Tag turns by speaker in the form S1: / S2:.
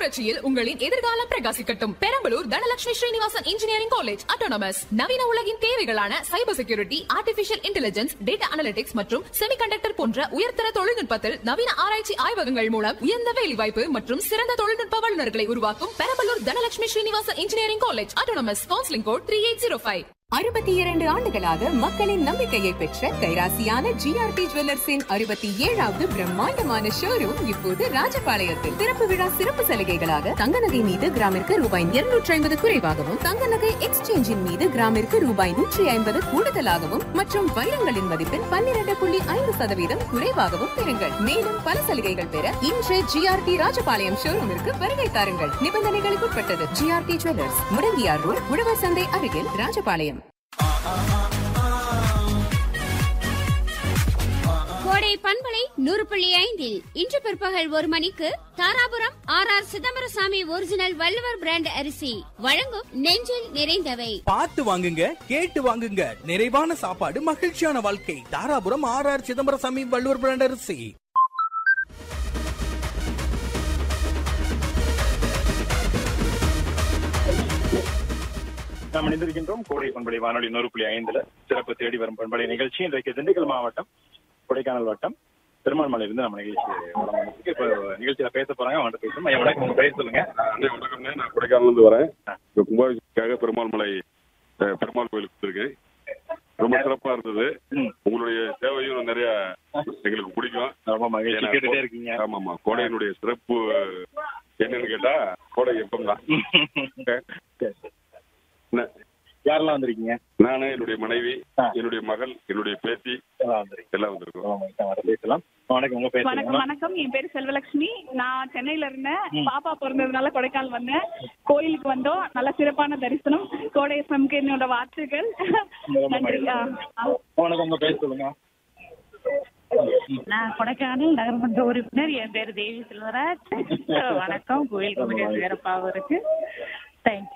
S1: புரட்சியில் உங்களின் எதிர்காலம் பிரகாசிக்கட்டும் Perambalur Dhanalakshmi Srinivasan engineering college autonomous நவீன உலகின் தேவைகளான cyber security artificial intelligence data analytics மற்றும் செமிகண்டக்டர் போன்ற உயர்தர தொழில்நுட்பத்தில் நவீன ஆராய்ச்சி ஆய்வகங்கள் மூலம் உயர்ந்த வேலைவாய்ப்பு மற்றும் சிறந்த தொழில்நுட்ப வல்லுநர்களை உருவாக்கும் Perambalur Dhanalakshmi Srinivasan engineering college autonomous counselling code three eight zero five
S2: அறுபத்தி இரண்டு ஆண்டுகளாக மக்களின் நம்பிக்கையை பெற்ற கைராசியான ஜிஆர்பி ஜுவல்லர்ஸின் அறுபத்தி ஏழாவது பிரம்மாண்டமான ஷோரூம் இப்போது ராஜபாளையத்தில் திறப்பு விழா சிறப்பு சலுகைகளாக தங்க நகை மீது கிராமிற்கு ரூபாய் இருநூற்றி ஐம்பது குறைவாகவும் தங்க நகை எக்ஸ்சேஞ்சின் மீது கிராமிற்கு ரூபாய் நூற்றி ஐம்பது கூடுதலாகவும் மற்றும் வைரங்களின் மதிப்பில் பன்னிரண்டு புள்ளி ஐந்து சதவீதம் குறைவாகவும் பெறுங்கள் மேலும் பல சலுகைகள் பெற இன்று ஜிஆர்டி ராஜபாளையம் ஷோரூமிற்கு வருகை தாருங்கள் நிபந்தனைகளுக்கு உட்பட்டது ஜிஆர்டி ஜுவல்லர்ஸ் முடங்கியார் ரோட் உழவர் சந்தை அருகில் ராஜபாளையம்
S3: கோடை பண்பலை நூறு புள்ளி ஐந்தில் இன்று பிற்பகல் ஒரு மணிக்கு Dharapuram R R Chidambarasamy original Valluvar brand அரிசி வழங்கும் நெஞ்சில் நிறைந்தவை
S4: பார்த்து வாங்குங்க கேட்டு வாங்குங்க நிறைவான சாப்பாடு மகிழ்ச்சியான வாழ்க்கை Dharapuram R R Chidambarasamy Valluvar brand அரிசி
S5: நாம் இணைந்திருக்கின்றோம் கோடை பண்பலை வானொலி நூறு புள்ளி ஐந்துல சிறப்பு தேடி வரும் பண்பலை நிகழ்ச்சி இன்றைக்கு திண்டுக்கல் மாவட்டம் கொடைக்கானல் வட்டம் பெருமாள்மலையிலிருந்து நம்ம நிகழ்ச்சி வலம் வந்திருக்கு. இப்போ நிகழ்ச்சியில பேச போறாங்க அவங்கள்ட்ட பேசுவோம் ஐயா வணக்கம் உங்க பேர் சொல்லுங்க
S6: அண்டை வணக்கம்ண்ணே நான் கொடைக்கானல்ல வரேன் இப்போ கும்பாபிஷேகத்துக்காக பெருமாள் மலை அஹ், பெருமாள் கோயிலுக்கு வந்திருக்கேன் ரொம்ப சிறப்பா இருந்தது
S5: ம்.
S6: உங்களுடைய சேவையும் நிறைய எங்களுக்கு பிடிக்கும்
S5: ரொம்ப மகிழ்ச்சி
S6: ஏன்னா,
S5: கேட்டுட்டே இருக்கீங்க
S6: ஆமாமா கோடையினுடைய சிறப்பு என்னன்னு கேட்டா கோடை எப்பம் தான்
S5: சரி, சரி. யாரெல்லாம் வந்திருக்கீங்க
S6: நானு என்னுடைய மனைவி
S5: ஆ.
S6: என்னுடைய மகள் என்னுடைய பேத்தி
S5: எல்லாம் வந்திருக்கீங்க
S6: எல்லாம் வந்திருக்கோம்
S5: ரொம்ப மகிழ்ச்சி. வர பேசலாம் வணக்கம் உங்க பேர்
S7: வணக்கம்
S5: சொல்லுங்க
S7: வணக்கம் என் பேர் செல்வலட்சுமி நான் சென்னையில இருந்தேன் பாப்பா பிறந்ததுனால கொடைக்கானல் வந்தேன் கோயிலுக்கு வந்தோம் நல்ல சிறப்பான தரிசனம் கோடை எஃப்எம்க்கு என்னோட வாழ்த்துக்கள்
S5: ரொம்ப
S7: நன்றி
S5: மகிழ்ச்சி.
S7: ஆ, ஆ.
S5: வணக்கம் உங்க பேர் சொல்லுங்க
S8: நான் கொடைக்கானல் நகர்மன்ற உறுப்பினர் என் பேர் தேவி செல்வராஜ் வணக்கம் கோயில் கொஞ்சம் சிறப்பாகவும் இருக்கு தேங்க்யூ